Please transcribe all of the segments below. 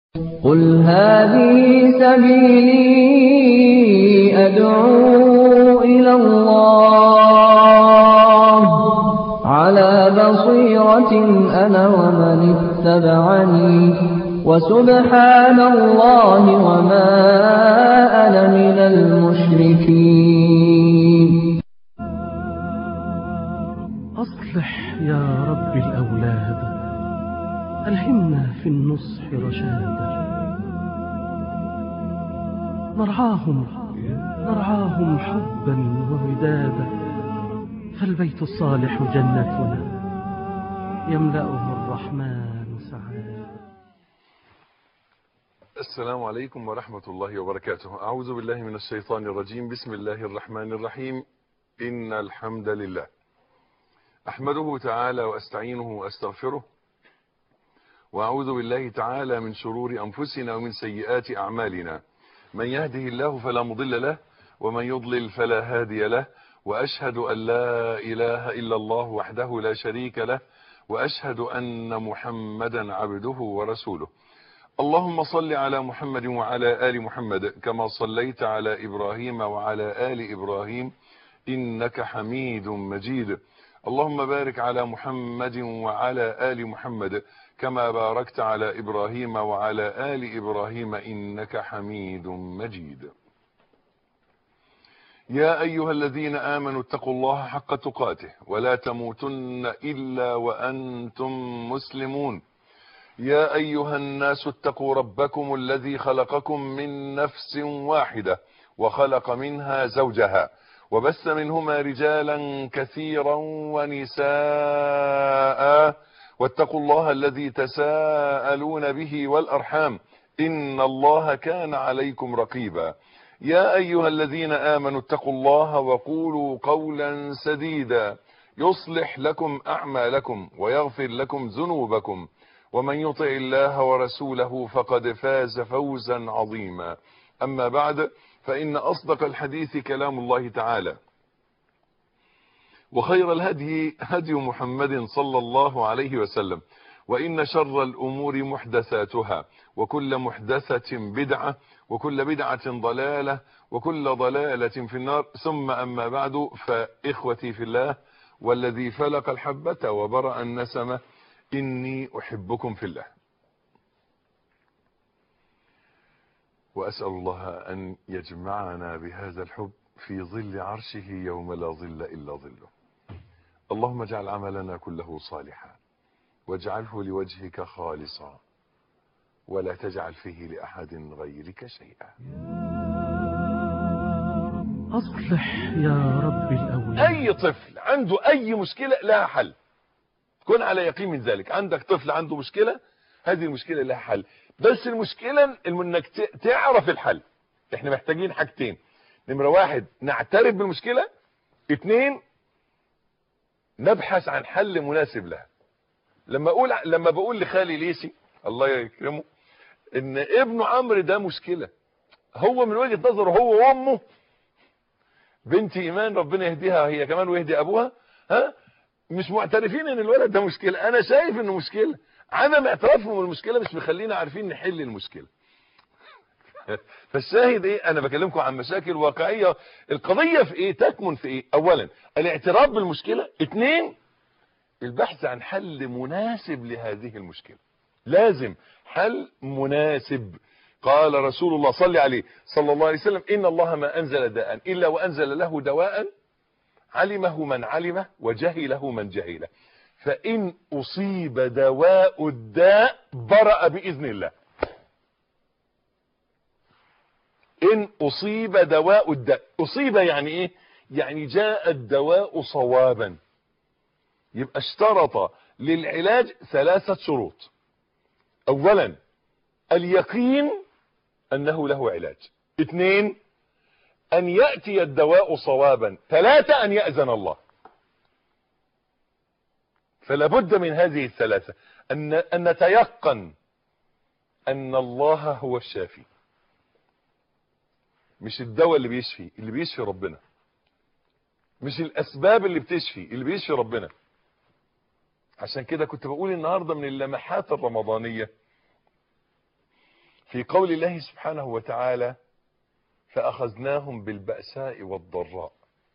قل هذه سبيلي أدعو إلى الله على بصيرة أنا ومن اتبعني وسبحان الله وما أنا من المشركين أصلح يا رب الأولاد ألهمنا في النصح رشادا نرعاهم نرعاهم حبا وودادا فالبيت الصالح جنتنا يملأه الرحمن سعادا السلام عليكم ورحمة الله وبركاته أعوذ بالله من الشيطان الرجيم بسم الله الرحمن الرحيم إن الحمد لله أحمده تعالى وأستعينه وأستغفره وأعوذ بالله تعالى من شرور أنفسنا ومن سيئات أعمالنا من يهده الله فلا مضل له ومن يضلل فلا هادي له وأشهد أن لا إله إلا الله وحده لا شريك له وأشهد أن محمدا عبده ورسوله اللهم صل على محمد وعلى آل محمد كما صليت على إبراهيم وعلى آل إبراهيم إنك حميد مجيد اللهم بارك على محمد وعلى آل محمد كما باركت على إبراهيم وعلى آل إبراهيم إنك حميد مجيد يا أيها الذين آمنوا اتقوا الله حق تقاته ولا تموتن إلا وأنتم مسلمون يا أيها الناس اتقوا ربكم الذي خلقكم من نفس واحدة وخلق منها زوجها وبث منهما رجالا كثيرا ونساء واتقوا الله الذي تساءلون به والأرحام إن الله كان عليكم رقيبا يا أيها الذين آمنوا اتقوا الله وقولوا قولا سديدا يصلح لكم أعمالكم ويغفر لكم ذنوبكم ومن يطع الله ورسوله فقد فاز فوزا عظيما أما بعد فإن أصدق الحديث كلام الله تعالى وخير الهدي هدي محمد صلى الله عليه وسلم وإن شر الأمور محدثاتها وكل محدثة بدعة وكل بدعة ضلالة وكل ضلالة في النار ثم أما بعد فإخوتي في الله والذي فلق الحبة وبرأ النسمة إني أحبكم في الله وأسأل الله أن يجمعنا بهذا الحب في ظل عرشه يوم لا ظل إلا ظله اللهم اجعل عملنا كله صالحا واجعله لوجهك خالصا ولا تجعل فيه لأحد غيرك شيئا أصلح يا رب الأولاد أي طفل عنده أي مشكلة لها حل كن على يقين من ذلك عندك طفل عنده مشكلة هذه المشكلة لها حل بس المشكلة انك تعرف الحل احنا محتاجين حاجتين نمرة واحد نعترف بالمشكلة اتنين نبحث عن حل مناسب لها لما اقول لما بقول لخالي ليسي الله يكرمه ان ابنه عمرو ده مشكلة هو من وجهة نظره هو وامه بنت ايمان ربنا يهديها هي كمان ويهدي ابوها ها مش معترفين ان الولد ده مشكلة انا شايف انه مشكلة عدم اعترافهم بالمشكلة مش مخلينا عارفين نحل المشكلة فالشاهد ايه انا بكلمكم عن مشاكل واقعية القضية في ايه تكمن في ايه اولا الاعتراف بالمشكلة اتنين البحث عن حل مناسب لهذه المشكلة لازم حل مناسب قال رسول الله صلى عليه صلى الله عليه وسلم ان الله ما انزل داء الا وانزل له دواء علمه من علمه وجهله من جهله فإن أصيب دواء الداء برأ بإذن الله إن أصيب دواء الداء أصيب يعني إيه يعني جاء الدواء صوابا يبقى اشترط للعلاج ثلاثة شروط أولا اليقين أنه له علاج اثنين أن يأتي الدواء صوابا ثلاثة أن يأذن الله فلا بد من هذه الثلاثة أن, أن نتيقن أن الله هو الشافي مش الدواء اللي بيشفي اللي بيشفي ربنا مش الأسباب اللي بتشفي اللي بيشفي ربنا عشان كده كنت بقول النهاردة من اللمحات الرمضانية في قول الله سبحانه وتعالى فأخذناهم بالبأساء والضراء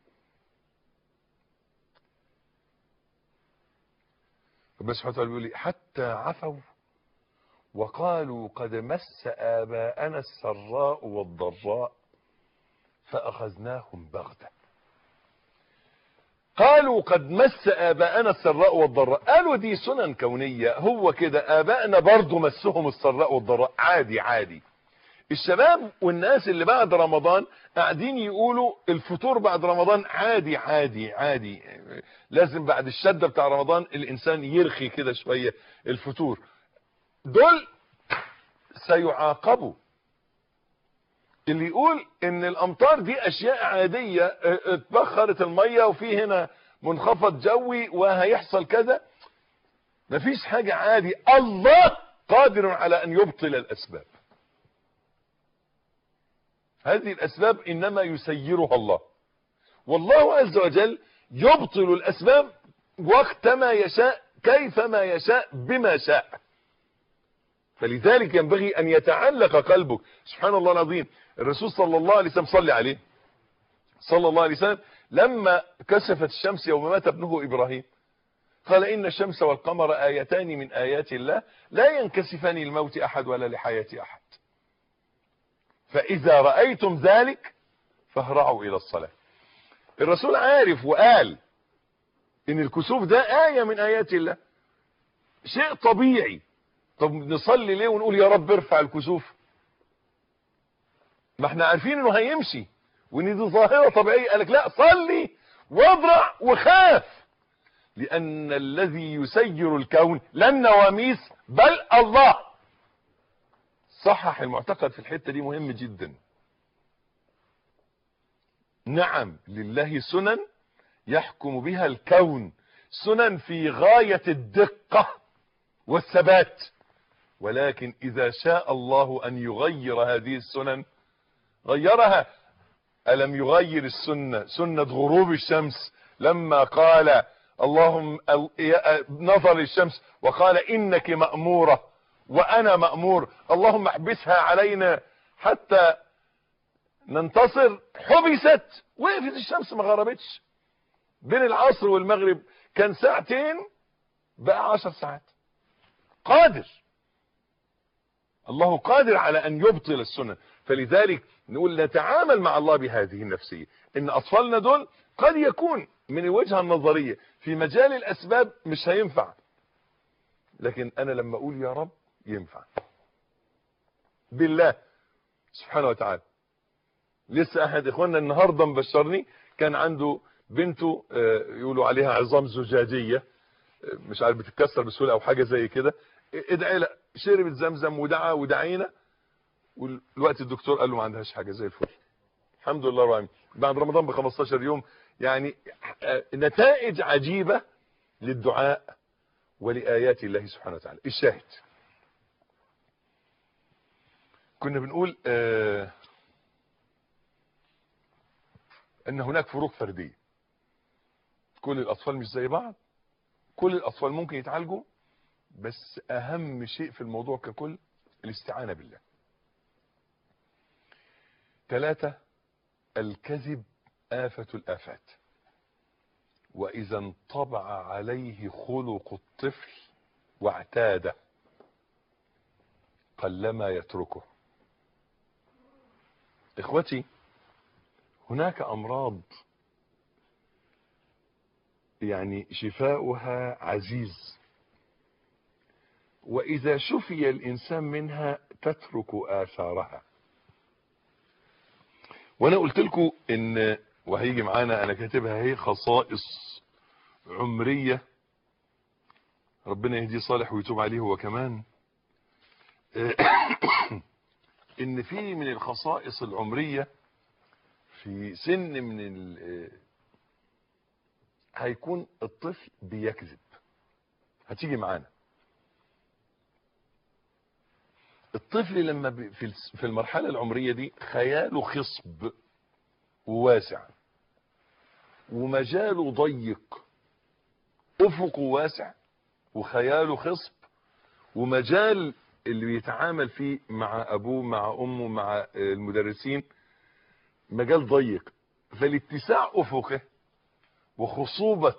ربنا سبحانه وتعالى بيقول لي حتى عفوا وقالوا قد مس آباءنا السراء والضراء فأخذناهم بغتة قالوا قد مس آباءنا السراء والضراء قالوا دي سنن كونية هو كده آباءنا برضو مسهم السراء والضراء عادي عادي الشباب والناس اللي بعد رمضان قاعدين يقولوا الفطور بعد رمضان عادي عادي عادي لازم بعد الشدة بتاع رمضان الإنسان يرخي كده شوية الفطور دول سيعاقبوا اللي يقول ان الامطار دي اشياء عادية اه، اتبخرت المية وفي هنا منخفض جوي وهيحصل كذا مفيش حاجة عادي الله قادر على ان يبطل الاسباب هذه الاسباب انما يسيرها الله والله عز وجل يبطل الاسباب وقت ما يشاء كيفما يشاء بما شاء فلذلك ينبغي ان يتعلق قلبك سبحان الله العظيم الرسول صلى الله عليه وسلم صلى عليه صلى الله عليه وسلم لما كسفت الشمس يوم مات ابنه ابراهيم قال ان الشمس والقمر ايتان من ايات الله لا ينكسفان لموت احد ولا لحياة احد فاذا رأيتم ذلك فاهرعوا الى الصلاة الرسول عارف وقال ان الكسوف ده آية من ايات الله شيء طبيعي طب نصلي ليه ونقول يا رب ارفع الكسوف ما احنا عارفين انه هيمشي وان دي ظاهرة طبيعية قالك لا صلي واضرع وخاف لان الذي يسير الكون لا النواميس بل الله صحح المعتقد في الحتة دي مهم جدا نعم لله سنن يحكم بها الكون سنن في غاية الدقة والثبات ولكن إذا شاء الله أن يغير هذه السنن غيرها ألم يغير السنة سنة غروب الشمس لما قال اللهم نظر الشمس وقال إنك مأمورة وأنا مأمور اللهم احبسها علينا حتى ننتصر حبست وقفت الشمس ما غربتش بين العصر والمغرب كان ساعتين بقى عشر ساعات قادر الله قادر على ان يبطل السنن فلذلك نقول نتعامل مع الله بهذه النفسية ان اطفالنا دول قد يكون من الوجهة النظرية في مجال الاسباب مش هينفع لكن انا لما اقول يا رب ينفع بالله سبحانه وتعالى لسه احد اخواننا النهاردة مبشرني كان عنده بنته يقولوا عليها عظام زجاجية مش عارف بتتكسر بسهولة او حاجة زي كده ادعي لها شربت زمزم ودعا ودعينا والوقت الدكتور قال له ما عندهاش حاجة زي الفل الحمد لله رب العالمين بعد رمضان ب 15 يوم يعني نتائج عجيبة للدعاء ولآيات الله سبحانه وتعالى الشاهد كنا بنقول آه ان هناك فروق فردية كل الاطفال مش زي بعض كل الاطفال ممكن يتعالجوا بس اهم شيء في الموضوع ككل الاستعانة بالله ثلاثة الكذب آفة الآفات وإذا انطبع عليه خلق الطفل واعتاده قلما يتركه إخوتي هناك أمراض يعني شفاؤها عزيز وإذا شفي الإنسان منها تترك آثارها وأنا قلت لكم إن وهيجي معانا أنا كاتبها هي خصائص عمرية ربنا يهديه صالح ويتوب عليه هو كمان إن في من الخصائص العمرية في سن من ال هيكون الطفل بيكذب هتيجي معانا الطفل لما في المرحلة العمرية دي خياله خصب وواسع ومجاله ضيق افقه واسع وخياله خصب ومجال اللي بيتعامل فيه مع ابوه مع امه مع المدرسين مجال ضيق فلاتساع افقه وخصوبة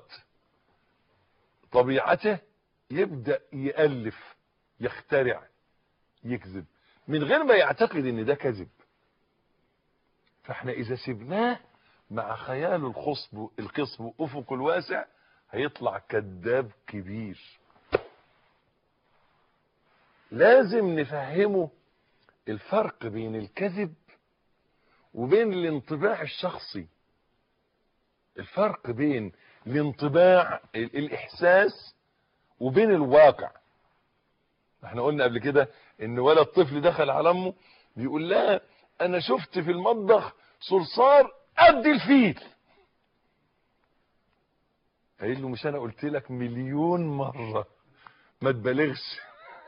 طبيعته يبدأ يألف يخترع يكذب من غير ما يعتقد ان ده كذب فاحنا اذا سبناه مع خياله الخصب القصب وافقه الواسع هيطلع كذاب كبير لازم نفهمه الفرق بين الكذب وبين الانطباع الشخصي الفرق بين الانطباع الاحساس وبين الواقع احنا قلنا قبل كده ان ولد طفل دخل على امه بيقول لها انا شفت في المطبخ صرصار قد الفيل قايل له مش انا قلت لك مليون مره ما تبالغش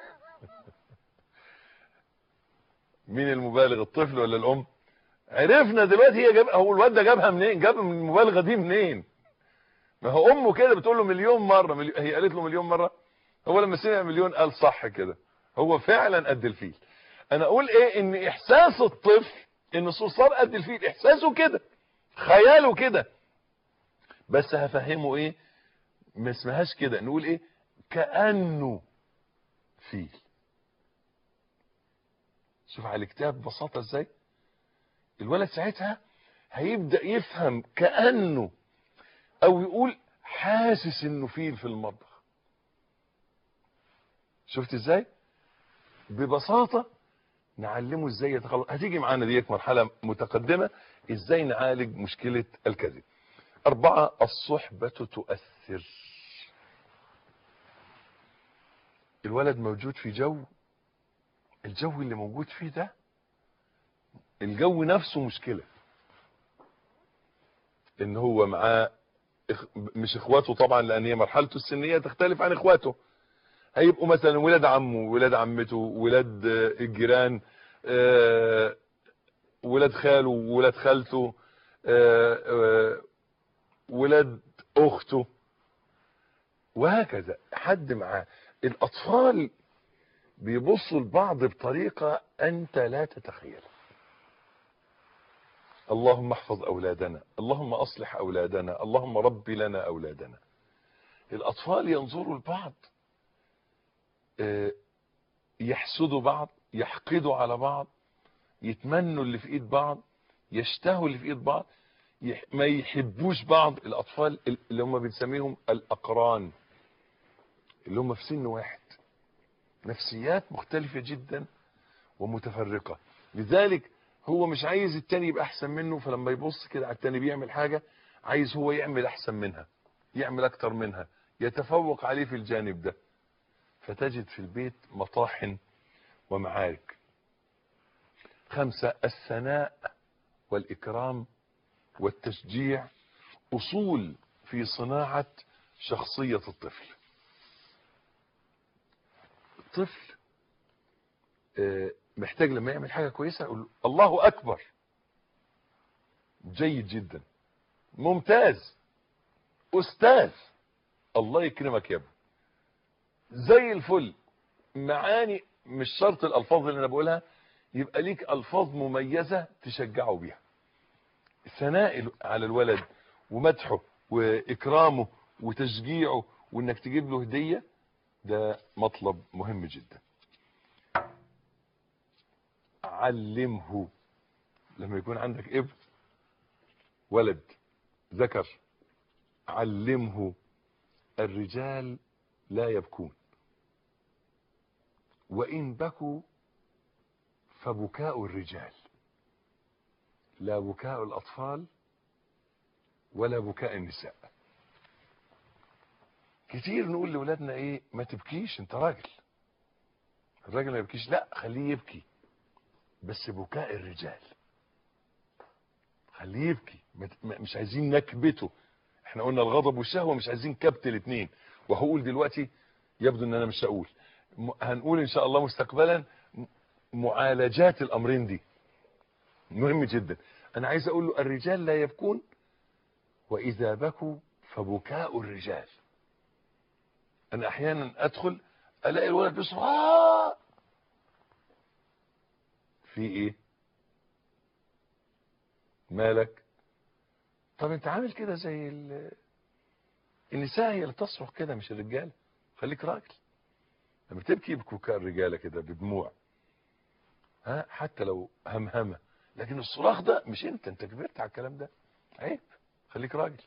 مين المبالغ الطفل ولا الام عرفنا دلوقتي هي جاب هو الواد ده جابها منين جاب من المبالغه دي منين ما هو امه كده بتقول له مليون مره مليون هي قالت له مليون مره هو لما سمع مليون قال صح كده هو فعلا قد الفيل انا اقول ايه ان احساس الطفل ان صرصار قد الفيل احساسه كده خياله كده بس هفهمه ايه ما اسمهاش كده نقول ايه كانه فيل شوف على الكتاب ببساطه ازاي الولد ساعتها هيبدا يفهم كانه او يقول حاسس انه فيل في المطبخ شفت ازاي ببساطه نعلمه ازاي يتخلص هتيجي معانا ديت مرحله متقدمه ازاي نعالج مشكله الكذب أربعة الصحبة تؤثر الولد موجود في جو الجو اللي موجود فيه ده الجو نفسه مشكلة ان هو معاه إخ... مش اخواته طبعا لان هي مرحلته السنية تختلف عن اخواته هيبقوا مثلا ولاد عمه ولاد عمته ولاد الجيران آه... ولاد خاله ولاد خالته آه... آه... ولاد اخته وهكذا حد معاه الاطفال بيبصوا لبعض بطريقة انت لا تتخيلها اللهم احفظ اولادنا اللهم اصلح اولادنا اللهم ربي لنا اولادنا الاطفال ينظروا لبعض يحسدوا بعض يحقدوا على بعض يتمنوا اللي في ايد بعض يشتهوا اللي في ايد بعض ما يحبوش بعض الاطفال اللي هم بنسميهم الاقران اللي هم في سن واحد نفسيات مختلفة جدا ومتفرقة لذلك هو مش عايز التاني يبقى احسن منه فلما يبص كده على التاني بيعمل حاجة عايز هو يعمل احسن منها يعمل اكتر منها يتفوق عليه في الجانب ده فتجد في البيت مطاحن ومعارك خمسة الثناء والإكرام والتشجيع أصول في صناعة شخصية الطفل الطفل محتاج لما يعمل حاجة كويسة يقول الله أكبر جيد جدا ممتاز أستاذ الله يكرمك يا ابني زي الفل معاني مش شرط الألفاظ اللي أنا بقولها يبقى ليك ألفاظ مميزة تشجعه بيها ثناء على الولد ومدحه وإكرامه وتشجيعه وإنك تجيب له هدية ده مطلب مهم جدا علمه لما يكون عندك ابن ولد ذكر علمه الرجال لا يبكون وإن بكوا فبكاء الرجال لا بكاء الأطفال ولا بكاء النساء كتير نقول لأولادنا ايه ما تبكيش انت راجل الراجل ما يبكيش لا خليه يبكي بس بكاء الرجال خليه يبكي مش عايزين نكبته احنا قلنا الغضب والشهوة مش عايزين كبت الاثنين وهقول دلوقتي يبدو ان انا مش هقول هنقول ان شاء الله مستقبلا معالجات الامرين دي مهم جدا انا عايز اقول له الرجال لا يبكون واذا بكوا فبكاء الرجال انا احيانا ادخل الاقي الولد بيصرخ آه في ايه مالك طب انت عامل كده زي ال... النساء هي اللي تصرخ كده مش الرجاله خليك راجل لما تبكي بكوكاء الرجاله كده بدموع ها حتى لو همهمه لكن الصراخ ده مش انت انت كبرت على الكلام ده عيب خليك راجل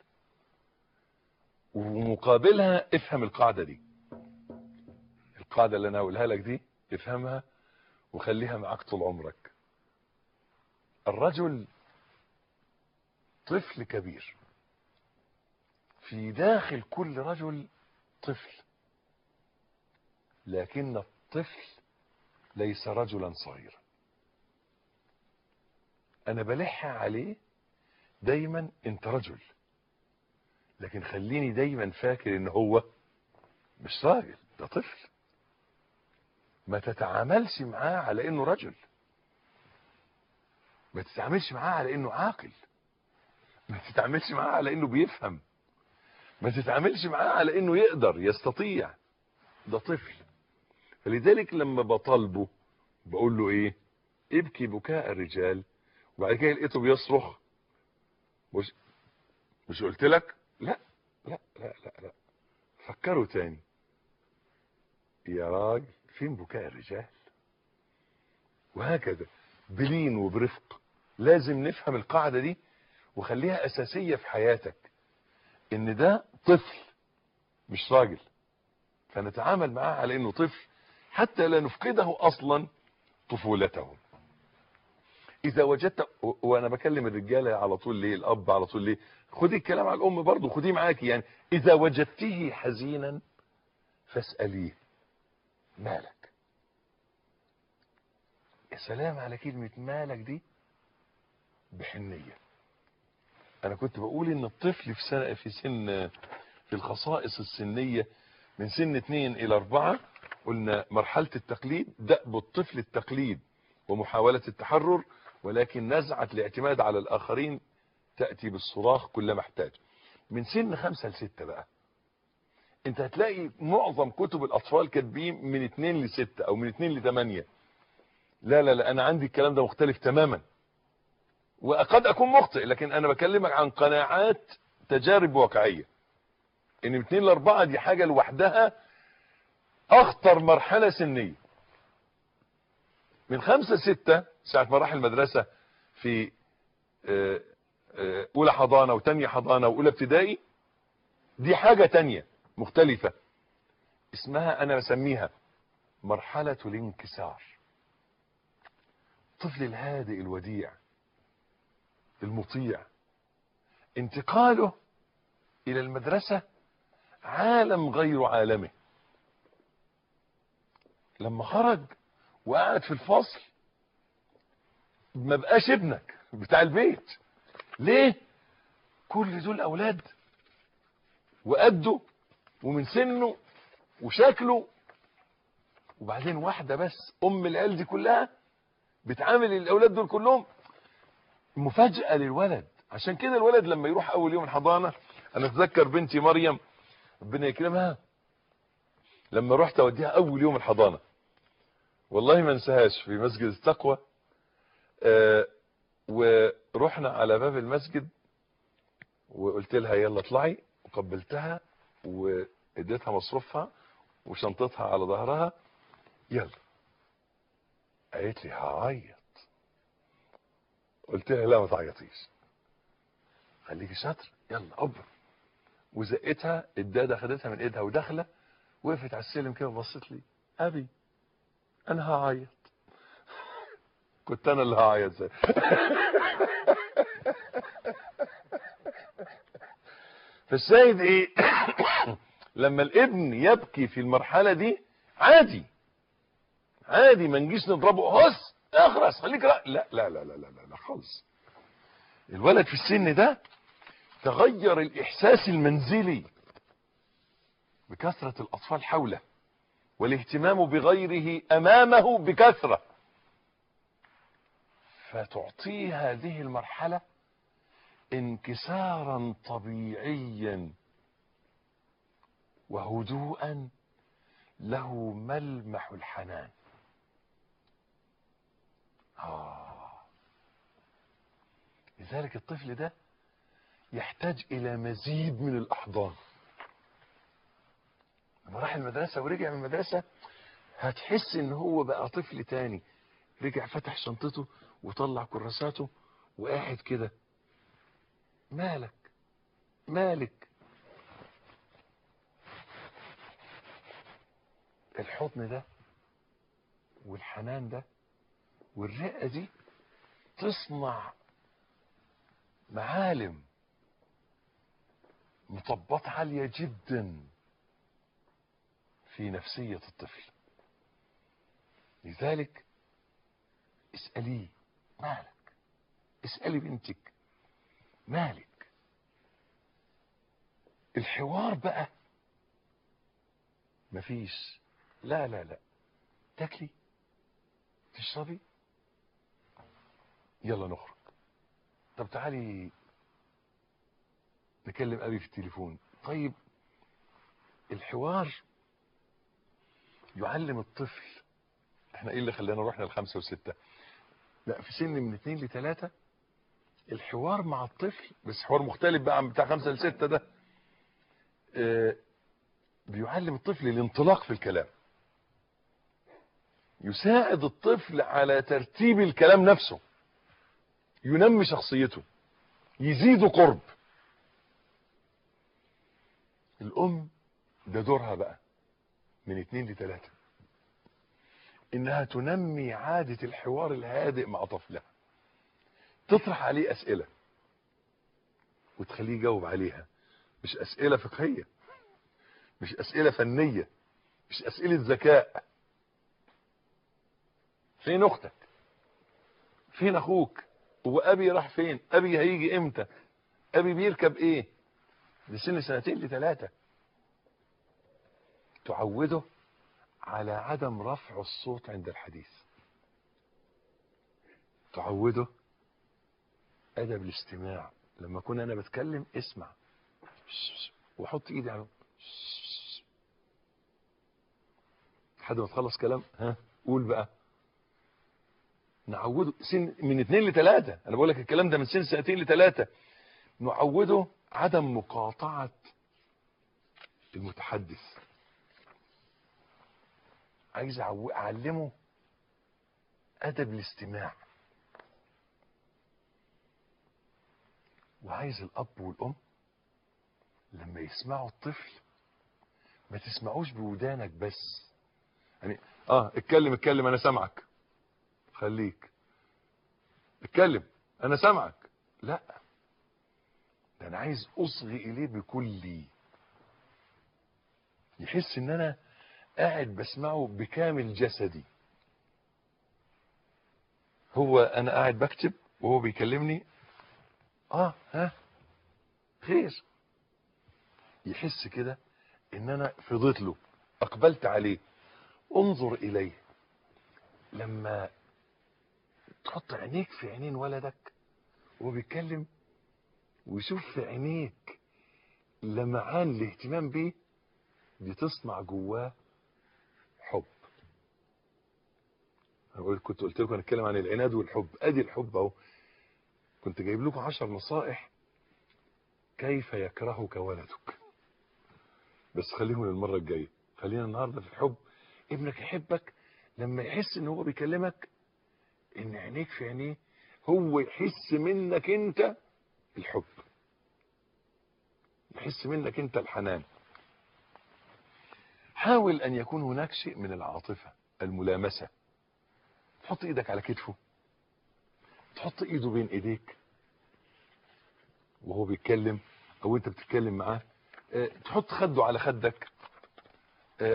ومقابلها افهم القاعده دي القاعده اللي انا هقولها لك دي افهمها وخليها معاك طول عمرك الرجل طفل كبير في داخل كل رجل طفل لكن الطفل ليس رجلا صغيرا انا بلح عليه دايما انت رجل لكن خليني دايما فاكر ان هو مش راجل ده طفل ما تتعاملش معاه على انه رجل ما تتعاملش معاه على انه عاقل ما تتعاملش معاه على انه بيفهم ما تتعاملش معاه على انه يقدر يستطيع ده طفل فلذلك لما بطالبه بقول له ايه ابكي بكاء الرجال وبعد كده لقيته بيصرخ مش مش قلت لك لا لا لا لا لا فكروا تاني يا راجل فين بكاء الرجال وهكذا بلين وبرفق لازم نفهم القاعدة دي وخليها أساسية في حياتك إن ده طفل مش راجل فنتعامل معاه على إنه طفل حتى لا نفقده أصلا طفولته إذا وجدت و- وأنا بكلم الرجالة على طول ليه الأب على طول ليه خدي الكلام على الأم برضه خديه معاكي يعني إذا وجدته حزينا فاسأليه مالك يا سلام على كلمة مالك دي بحنية أنا كنت بقول إن الطفل في سنة في سن في الخصائص السنية من سن اتنين إلى أربعة قلنا مرحلة التقليد دأب الطفل التقليد ومحاولة التحرر ولكن نزعة الاعتماد على الآخرين تأتي بالصراخ كلما احتاج من سن خمسة لستة بقى انت هتلاقي معظم كتب الأطفال كاتبين من اتنين لستة أو من اتنين لتمانية لا لا لا أنا عندي الكلام ده مختلف تماما وقد أكون مخطئ لكن أنا بكلمك عن قناعات تجارب واقعية ان من اتنين لاربعة دي حاجة لوحدها اخطر مرحلة سنية من خمسة ستة ساعة ما راح المدرسة في آه، آه، اولى حضانة وتانية حضانة واولى ابتدائي دي حاجة تانية مختلفة اسمها انا بسميها مرحلة الانكسار الطفل الهادئ الوديع المطيع انتقاله الى المدرسة عالم غير عالمه لما خرج وقعد في الفصل ما بقاش ابنك بتاع البيت ليه كل دول اولاد وقده ومن سنه وشكله وبعدين واحدة بس ام العيال دي كلها بتعامل الاولاد دول كلهم مفاجأة للولد عشان كده الولد لما يروح اول يوم الحضانة انا اتذكر بنتي مريم ربنا يكرمها لما رحت اوديها اول يوم الحضانة والله ما انساهاش في مسجد التقوى آه ورحنا على باب المسجد وقلت لها يلا اطلعي وقبلتها واديتها مصروفها وشنطتها على ظهرها يلا قالت لي هعيط قلت لها لا ما تعيطيش خليكي شاطر يلا قبر وزقتها الداده خدتها من ايدها وداخله وقفت على السلم كده وبصت لي ابي انا هعيط كنت انا اللي هعيط زي فالسيد ايه لما الابن يبكي في المرحله دي عادي عادي ما نجيش نضربه هس اخرس خليك لا لا لا لا لا لا, لا خالص الولد في السن ده تغير الاحساس المنزلي بكثرة الاطفال حوله والاهتمام بغيره امامه بكثرة فتعطيه هذه المرحلة انكسارا طبيعيا وهدوءا له ملمح الحنان آه لذلك الطفل ده يحتاج الى مزيد من الاحضان لما راح المدرسة ورجع من المدرسة هتحس ان هو بقى طفل تاني رجع فتح شنطته وطلع كراساته وقاعد كده مالك مالك الحضن ده والحنان ده والرقة دي تصنع معالم مطبات عالية جدا في نفسية الطفل لذلك اسأليه مالك اسألي بنتك مالك الحوار بقى مفيش لا لا لا تاكلي تشربي يلا نخرج طب تعالي نكلم ابي في التليفون طيب الحوار يعلم الطفل احنا ايه اللي خلانا رحنا لخمسة وستة لا في سن من اتنين لتلاتة الحوار مع الطفل بس حوار مختلف بقى عن بتاع خمسة لستة ده اه بيعلم الطفل الانطلاق في الكلام يساعد الطفل على ترتيب الكلام نفسه ينمي شخصيته يزيد قرب الام ده دورها بقى من اتنين لتلاتة انها تنمي عادة الحوار الهادئ مع طفلها تطرح عليه اسئلة وتخليه يجاوب عليها مش اسئلة فقهية مش اسئلة فنية مش اسئلة ذكاء فين اختك فين اخوك هو ابي راح فين ابي هيجي امتى ابي بيركب ايه لسن سنتين لثلاثة تعوده على عدم رفع الصوت عند الحديث تعوده ادب الاستماع لما اكون انا بتكلم اسمع واحط ايدي على لحد ما تخلص كلام ها قول بقى نعوده سن من اتنين لتلاتة انا بقول لك الكلام ده من سن سنتين لتلاتة نعوده عدم مقاطعة المتحدث عايز اعلمه ادب الاستماع وعايز الاب والام لما يسمعوا الطفل ما تسمعوش بودانك بس يعني اه اتكلم اتكلم انا سامعك خليك اتكلم انا سامعك لا ده انا عايز اصغي اليه بكلي يحس ان انا قاعد بسمعه بكامل جسدي هو انا قاعد بكتب وهو بيكلمني اه ها خير يحس كده ان انا فضيت له اقبلت عليه انظر اليه لما تحط عينيك في عينين ولدك وهو بيتكلم ويشوف في عينيك لمعان الاهتمام بيه بتصنع جواه حب أنا كنت قلت لكم هنتكلم عن العناد والحب ادي الحب اهو كنت جايب لكم عشر نصائح كيف يكرهك ولدك بس خليهم للمره الجايه خلينا النهارده في الحب ابنك يحبك لما يحس ان هو بيكلمك ان عينيك في عينيه هو يحس منك انت الحب يحس منك انت الحنان حاول ان يكون هناك شيء من العاطفة الملامسة تحط ايدك على كتفه تحط ايده بين ايديك وهو بيتكلم او انت بتتكلم معاه اه تحط خده على خدك اه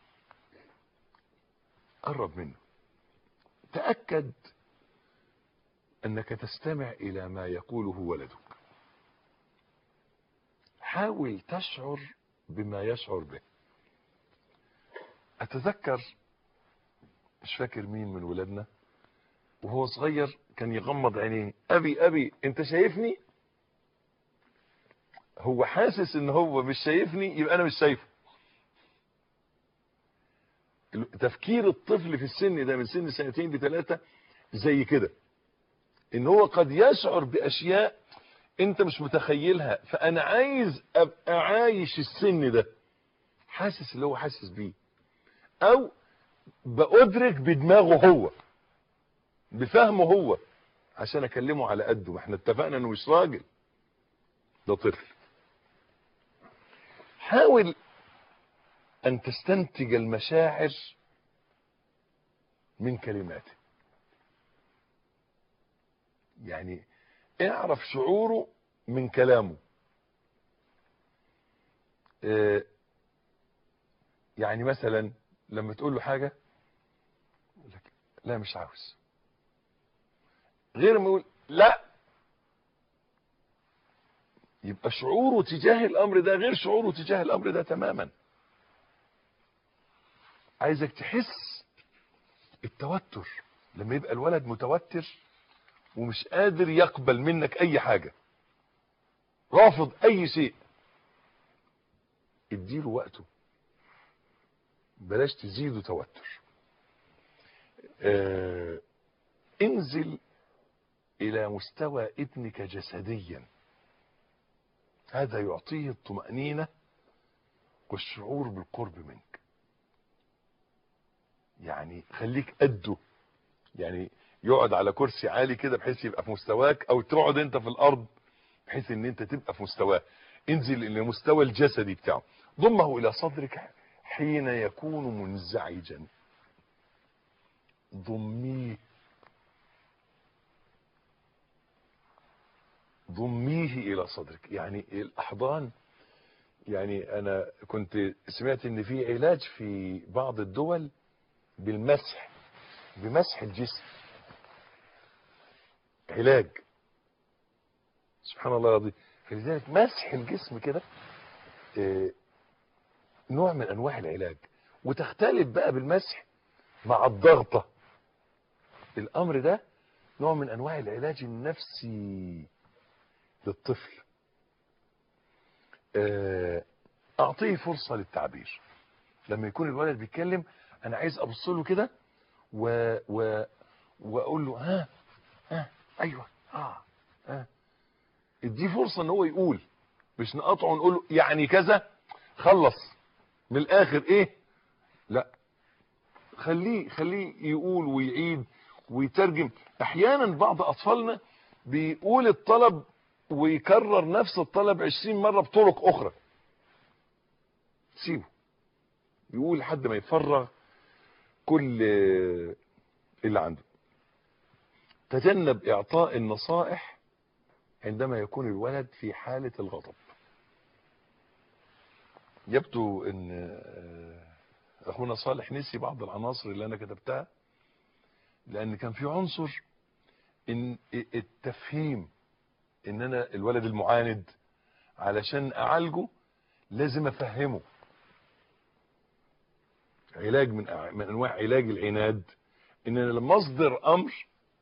قرب منه تأكد أنك تستمع إلى ما يقوله ولدك حاول تشعر بما يشعر به أتذكر مش فاكر مين من ولادنا وهو صغير كان يغمض عينيه أبي أبي أنت شايفني هو حاسس ان هو مش شايفني يبقى انا مش شايفه تفكير الطفل في السن ده من سن سنتين لثلاثة زي كده ان هو قد يشعر باشياء انت مش متخيلها فانا عايز ابقى عايش السن ده حاسس اللي هو حاسس بيه او بأدرك بدماغه هو بفهمه هو عشان اكلمه على قده ما احنا اتفقنا انه مش راجل ده طفل حاول ان تستنتج المشاعر من كلماته يعني اعرف شعوره من كلامه اه يعني مثلا لما تقول له حاجة يقول لك لا مش عاوز غير ما يقول لا يبقى شعوره تجاه الامر ده غير شعوره تجاه الامر ده تماما عايزك تحس التوتر لما يبقى الولد متوتر ومش قادر يقبل منك اي حاجة رافض اي شيء اديله وقته بلاش تزيده توتر آه انزل الى مستوى ابنك جسديا هذا يعطيه الطمأنينة والشعور بالقرب منك يعني خليك قده يعني يقعد على كرسي عالي كده بحيث يبقى في مستواك او تقعد انت في الارض بحيث ان انت تبقى في مستواه انزل الى المستوى الجسدي بتاعه ضمه الى صدرك حين يكون منزعجا ضميه ضميه الى صدرك يعني الاحضان يعني انا كنت سمعت ان في علاج في بعض الدول بالمسح بمسح الجسم علاج سبحان الله العظيم فلذلك مسح الجسم كده اه نوع من انواع العلاج وتختلف بقى بالمسح مع الضغطة الامر ده نوع من انواع العلاج النفسي للطفل اه اعطيه فرصة للتعبير لما يكون الولد بيتكلم انا عايز ابص له كده و... و... واقول له ها ها ايوه اه ها اديه فرصه ان هو يقول مش نقطعه ونقول له يعني كذا خلص من الاخر ايه لا خليه خليه يقول ويعيد ويترجم احيانا بعض اطفالنا بيقول الطلب ويكرر نفس الطلب عشرين مرة بطرق اخرى سيبه يقول لحد ما يفرغ كل اللي عنده تجنب اعطاء النصائح عندما يكون الولد في حالة الغضب يبدو ان اخونا صالح نسي بعض العناصر اللي انا كتبتها لان كان في عنصر ان التفهيم ان انا الولد المعاند علشان اعالجه لازم افهمه علاج من من انواع علاج العناد ان انا لما اصدر امر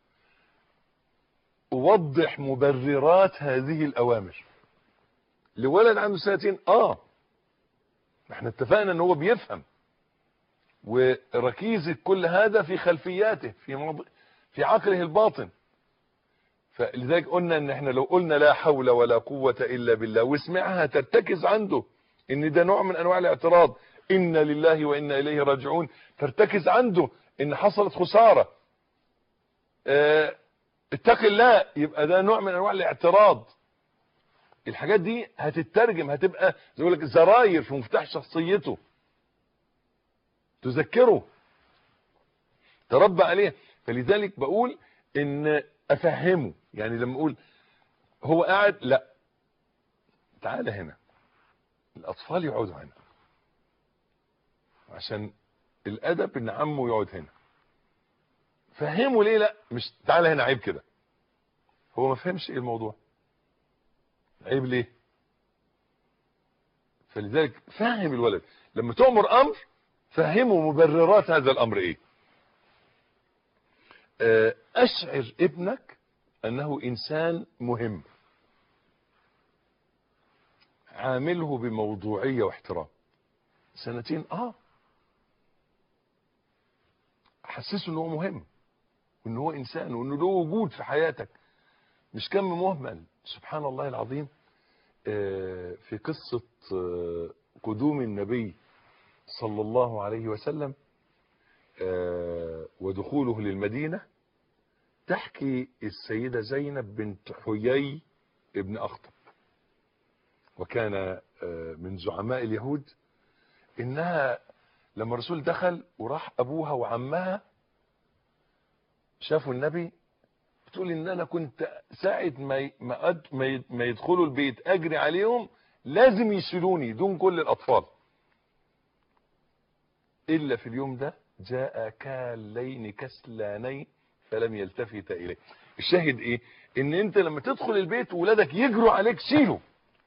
اوضح مبررات هذه الاوامر لولد عنده سنتين اه احنا اتفقنا ان هو بيفهم وركيزة كل هذا في خلفياته في موضع في عقله الباطن فلذلك قلنا ان احنا لو قلنا لا حول ولا قوة الا بالله واسمعها ترتكز عنده ان ده نوع من انواع الاعتراض إنا لله وإنا إليه راجعون ترتكز عنده إن حصلت خسارة اه اتق الله يبقى ده نوع من أنواع الاعتراض الحاجات دي هتترجم هتبقى زي لك زراير في مفتاح شخصيته تذكره تربى عليه فلذلك بقول ان افهمه يعني لما اقول هو قاعد لا تعال هنا الاطفال يقعدوا هنا عشان الادب ان عمه يقعد هنا فهمه ليه لا مش تعالى هنا عيب كده هو ما فهمش ايه الموضوع عيب ليه فلذلك فهم الولد لما تؤمر امر فهمه مبررات هذا الامر ايه اشعر ابنك انه انسان مهم عامله بموضوعية واحترام سنتين اه حسسه ان هو مهم وان هو انسان وانه له وجود في حياتك مش كم مهمل سبحان الله العظيم آه، في قصة آه، قدوم النبي صلى الله عليه وسلم آه، ودخوله للمدينة تحكي السيدة زينب بنت حيي ابن أخطب وكان آه، من زعماء اليهود إنها لما الرسول دخل وراح أبوها وعمها شافوا النبي بتقول إن أنا كنت ساعة ما ي- ما أد- ما ي- ما يدخلوا البيت أجري عليهم لازم يشيلوني دون كل الأطفال إلا في اليوم ده جاء كالين كسلانين فلم يلتفت إليه الشاهد إيه إن أنت لما تدخل البيت وولادك يجروا عليك شيله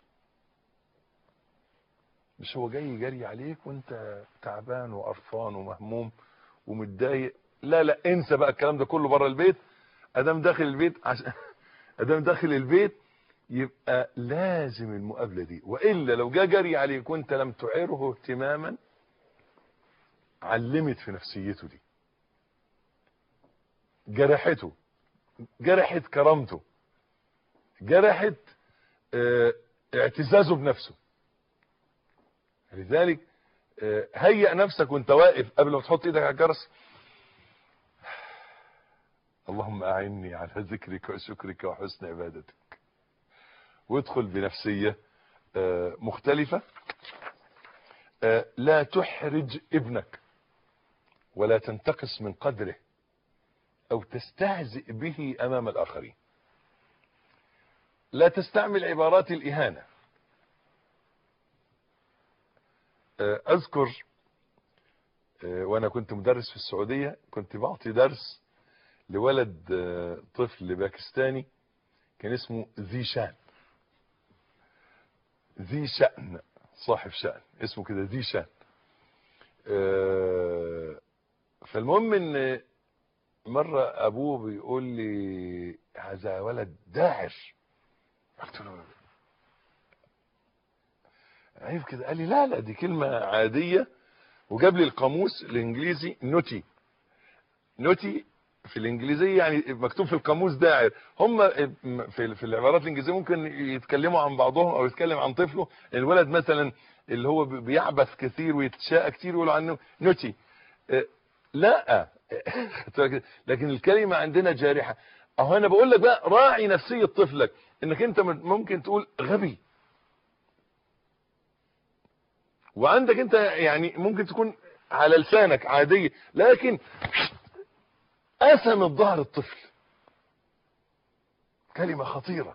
مش هو جاي جري عليك وانت تعبان وقرفان ومهموم ومتضايق لا لا انسى بقى الكلام ده كله بره البيت ادام داخل البيت عشان ادام داخل البيت يبقى لازم المقابله دي والا لو جه جري عليك وانت لم تعره اهتماما علمت في نفسيته دي جرحته جرحت كرامته جرحت اه اعتزازه بنفسه لذلك اه هيئ نفسك وانت واقف قبل ما تحط ايدك على الجرس اللهم اعني على ذكرك وشكرك وحسن عبادتك وادخل بنفسية اه مختلفة اه لا تحرج ابنك ولا تنتقص من قدره او تستهزئ به امام الاخرين لا تستعمل عبارات الاهانة اذكر وانا كنت مدرس في السعودية كنت بعطي درس لولد طفل باكستاني كان اسمه ذي شان ذي شأن صاحب شأن اسمه كده ذي شان فالمهم ان مرة ابوه بيقول لي هذا ولد داعر قلت له عيب كده قال لي لا لا دي كلمة عادية وجاب لي القاموس الانجليزي نوتي نوتي في الانجليزية يعني مكتوب في القاموس داعر هم في في العبارات الانجليزية ممكن يتكلموا عن بعضهم او يتكلم عن طفله الولد مثلا اللي هو بيعبث كثير ويتشاء كثير يقولوا عنه نوتي لا لكن الكلمة عندنا جارحة اهو انا بقول لك بقى راعي نفسية طفلك انك انت ممكن تقول غبي وعندك انت يعني ممكن تكون على لسانك عادية لكن أثمت ظهر الطفل كلمة خطيرة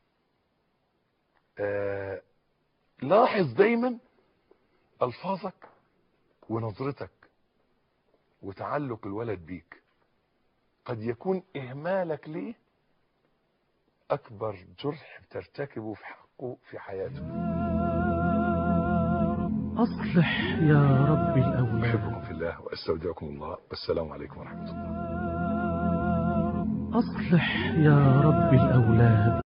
آه لاحظ دايما ألفاظك ونظرتك وتعلق الولد بيك قد يكون إهمالك ليه أكبر جرح بترتكبه في حقه في حياته أصلح يا رب الأولاد أحبكم في الله وأستودعكم الله والسلام عليكم ورحمة الله أصلح يا رب الأولاد